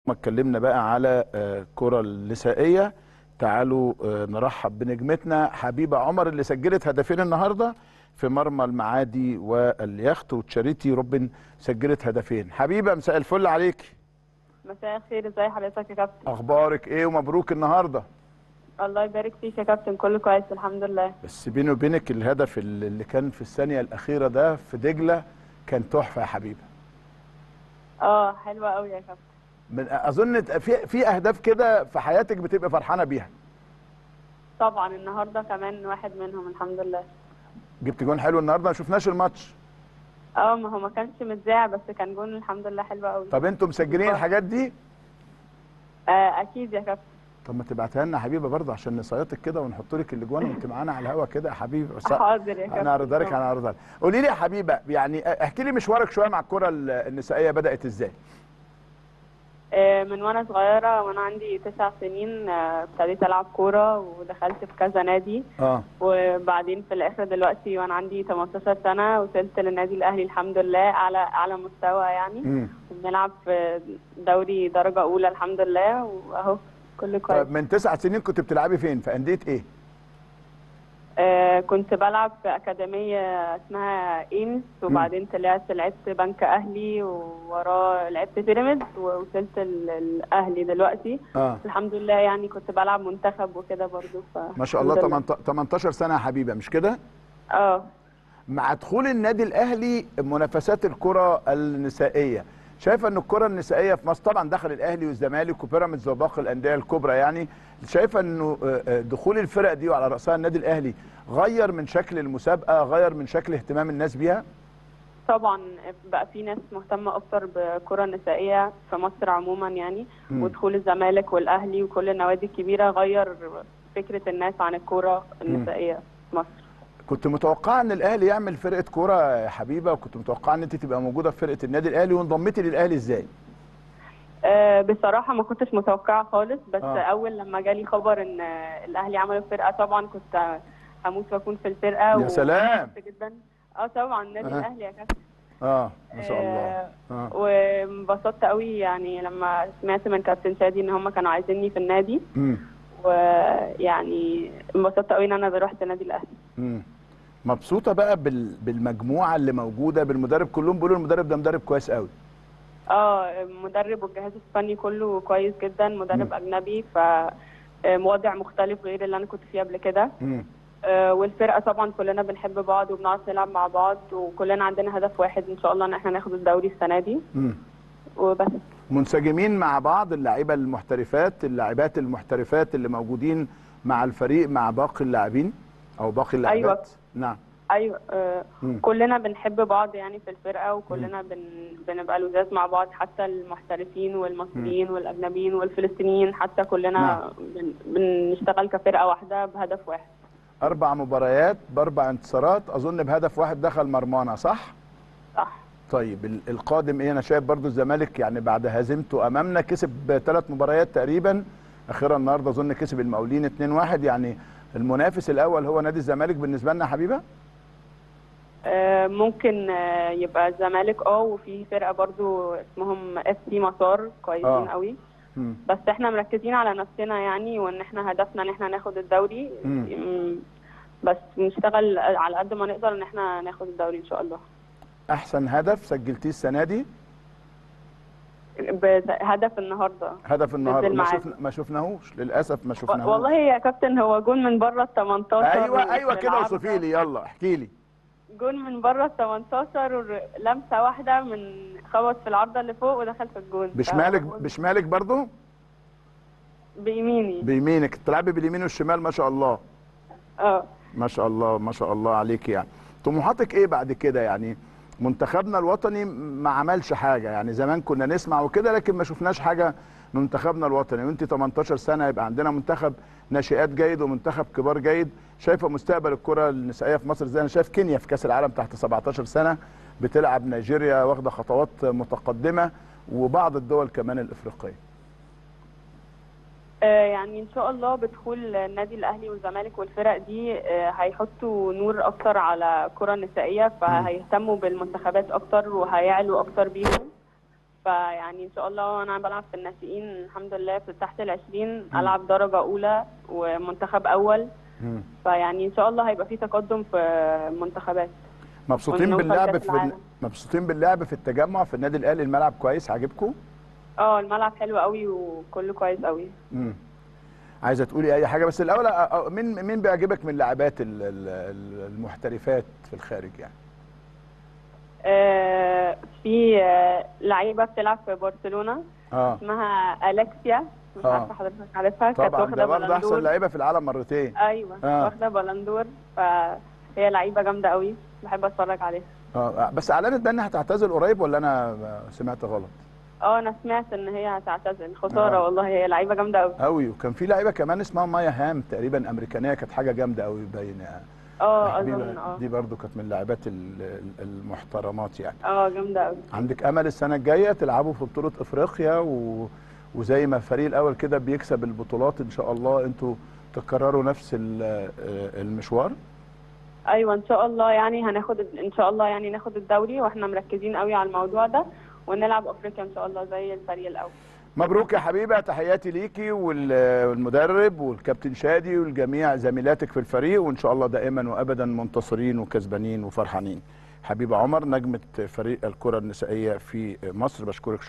ما اتكلمنا بقى على آه، كرة النسائية تعالوا آه، نرحب بنجمتنا حبيبة عمر اللي سجلت هدفين النهاردة في مرمى المعادي واليخت وتشاريتي روبن سجلت هدفين حبيبة مساء الفل عليك مساء الخير ازي حضرتك يا كابتن اخبارك ايه ومبروك النهاردة الله يبارك فيك يا كابتن كله كويس الحمد لله بس بيني وبينك الهدف اللي اللي كان في الثانية الأخيرة ده في دجلة كان تحفة يا حبيبة اه حلوه قوي يا كابتن من أظن في في أهداف كده في حياتك بتبقى فرحانة بيها طبعا النهارده كمان واحد منهم الحمد لله جبت جون حلو النهارده ما شفناش الماتش اه ما هو ما كانش متذاع بس كان جون الحمد لله حلو قوي طب انتوا مسجلين الحاجات دي آه اكيد يا كابتن طب ما تبعتها لنا يا حبيبه برضه عشان نصيطك كده ونحط لك الاجوان وانت معانا على الهوا كده يا حبيبي بس حاضر يا كابتن انا هعرضها لك انا هعرضها لك قولي لي يا حبيبه يعني احكي لي مشوارك شويه مع الكره النسائيه بدات ازاي آه من وانا صغيره وانا عندي تسع سنين آه، ابتديت العب كوره ودخلت في كذا نادي اه وبعدين في الاخر دلوقتي وانا عندي 18 سنه وصلت للنادي الاهلي الحمد لله على اعلى مستوى يعني امم بنلعب في دوري درجة أولى الحمد لله وأهو كله كويس طيب من تسع سنين كنت بتلعبي فين في انديه ايه آه كنت بلعب في أكاديمية اسمها إيمس وبعدين طلعت لعبت بنك أهلي ووراه لعبت بيراميدز ووصلت ال- الأهلي دلوقتي اه الحمد لله يعني كنت بلعب منتخب وكده برضو ف ما شاء الله 18 18 سنه يا حبيبه مش كده اه مع دخول النادي الاهلي منافسات الكره النسائيه شايفه ان الكره النسائيه في مصر طبعا دخل الاهلي والزمالك وبيراميدز وباقي الانديه الكبرى يعني شايفه انه آه، آه، دخول الفرق دي وعلى راسها النادي الاهلي غير من شكل المسابقه غير من شكل اهتمام الناس بيها طبعا بقى في ناس مهتمة أكتر بالكرة النسائية في مصر عموما يعني مم. ودخول الزمالك والأهلي وكل النوادي الكبيرة غير فكرة الناس عن الكرة النسائية في مصر كنت متوقعه ان الاهلي يعمل فرقه كوره يا حبيبه وكنت متوقعه ان انت تبقى موجوده في فرقه النادي الاهلي وانضميتي للاهلي ازاي أه بصراحة ما كنتش متوقعة خالص بس آه. آه. أول لما جالي خبر إن آه، الأهلي عملوا فرقة طبعا كنت هموت وأكون في الفرقة يا سلام. وانبسطت جدا اه طبعا النادي آه. الأهلي يا كابتن اه ما شاء الله آه، اه وانبسطت قوي يعني لما سمعت من كابتن شادي إن هم كانوا عايزيني في النادي امم ويعني انبسطت قوي ان انا رحت النادي الاهلي مم. مبسوطه بقى بال... بالمجموعه اللي موجوده بالمدرب كلهم بيقولوا المدرب ده مدرب كويس قوي اه المدرب والجهاز الفني كله كويس جدا مدرب مم. اجنبي ف وضع مختلف غير اللي انا كنت فيه قبل كده مم. آه، والفرقه طبعا كلنا بنحب بعض وبنعرف نلعب مع بعض وكلنا عندنا هدف واحد ان شاء الله ان احنا ناخد الدوري السنه دي مم. وبس منسجمين مع بعض اللاعيبه المحترفات اللاعبات المحترفات اللي موجودين مع الفريق مع باقي اللاعبين او باقي اللاعبات أيوة. نعم ايوه آه، مم. كلنا بنحب بعض يعني في الفرقه وكلنا بن... بنبقى لزاز مع بعض حتى المحترفين والمصريين والاجنبيين والفلسطينيين حتى كلنا نعم. بن... بنشتغل كفرقه واحده بهدف واحد اربع مباريات باربع انتصارات اظن بهدف واحد دخل مرمانا صح صح طيب ال- القادم ايه انا شايف برضو الزمالك يعني بعد هزيمته امامنا كسب ثلاث مباريات تقريبا اخيرا النهارده اظن كسب المقاولين 2-1 يعني المنافس الاول هو نادي الزمالك بالنسبه لنا يا حبيبه آه، ممكن آه، يبقى الزمالك اه وفي فرقه برضو اسمهم اف سي مسار كويسين آه. قوي مم. بس احنا مركزين على نفسنا يعني وان احنا هدفنا ان احنا ناخد الدوري مم. مم، بس نشتغل على قد ما نقدر ان احنا ناخد الدوري ان شاء الله احسن هدف سجلتيه السنه دي بهدف النهارده هدف النهارده ما, المعادي. شفنا ما شفناهوش للاسف ما شفناهوش والله يا كابتن هو جون من بره ال 18 ايوه ايوه في كده العارضة. اوصفي لي يلا احكي لي جون من بره ال 18 لمسه واحده من خبط في العارضه اللي فوق ودخل في الجون بشمالك فهو بشمالك برضو بيميني بيمينك تلعبي باليمين والشمال ما شاء الله اه ما شاء الله ما شاء الله عليك يعني طموحاتك ايه بعد كده يعني منتخبنا الوطني ما عملش حاجه يعني زمان كنا نسمع وكده لكن ما شفناش حاجه من منتخبنا الوطني وانت 18 سنه يبقى عندنا منتخب ناشئات جيد ومنتخب كبار جيد شايفه مستقبل الكره النسائيه في مصر ازاي انا شايف كينيا في كاس العالم تحت 17 سنه بتلعب نيجيريا واخده خطوات متقدمه وبعض الدول كمان الافريقيه آه، يعني ان شاء الله بدخول النادي الاهلي والزمالك والفرق دي آه، هيحطوا نور اكتر على الكره النسائيه فهيهتموا بالمنتخبات اكتر وهيعلوا اكتر بيهم فيعني ان شاء الله وانا بلعب في الناشئين الحمد لله في تحت العشرين مم. العب درجه اولى ومنتخب اول مم. فيعني ان شاء الله هيبقى في تقدم في منتخبات مبسوطين ونوصل باللعب كأس في العالم. مبسوطين باللعب في التجمع في النادي الاهلي الملعب كويس عاجبكم اه الملعب حلو قوي وكله كويس قوي امم عايزه تقولي اي حاجه بس الاول أ- أ- مين مين بيعجبك من اللاعبات ال- ال- ال- المحترفات في الخارج يعني آه في آه لعيبه بتلعب في برشلونه اه اسمها الكسيا مش آه. عارفه حضرتك عارفها كانت طبعا واخده ده برضه احسن بلندور لعيبه في العالم مرتين ايوه آه. واخده بلندور فهي لعيبه جامده قوي بحب اتفرج عليها اه بس اعلنت بقى انها هتعتزل قريب ولا انا سمعت غلط اه انا سمعت ان هي هتعتزل خساره آه. والله هي لعيبه جامده قوي قوي وكان في لعيبه كمان اسمها مايا هام تقريبا امريكانيه كانت حاجه جامده قوي باينه اه حبيبة اظن اه دي برضو كانت من اللاعبات ال- ال- المحترمات يعني اه جامده قوي عندك امل السنه الجايه تلعبوا في بطوله افريقيا و... وزي ما الفريق الاول كده بيكسب البطولات ان شاء الله انتوا تكرروا نفس ال- المشوار ايوه ان شاء الله يعني هناخد ان شاء الله يعني ناخد الدوري واحنا مركزين قوي على الموضوع ده ونلعب افريقيا ان شاء الله زي الفريق الاول مبروك يا حبيبه تحياتي ليكي وال- والمدرب والكابتن شادي والجميع زميلاتك في الفريق وان شاء الله دائما وابدا منتصرين وكسبانين وفرحانين حبيبه عمر نجمه فريق الكره النسائيه في مصر بشكرك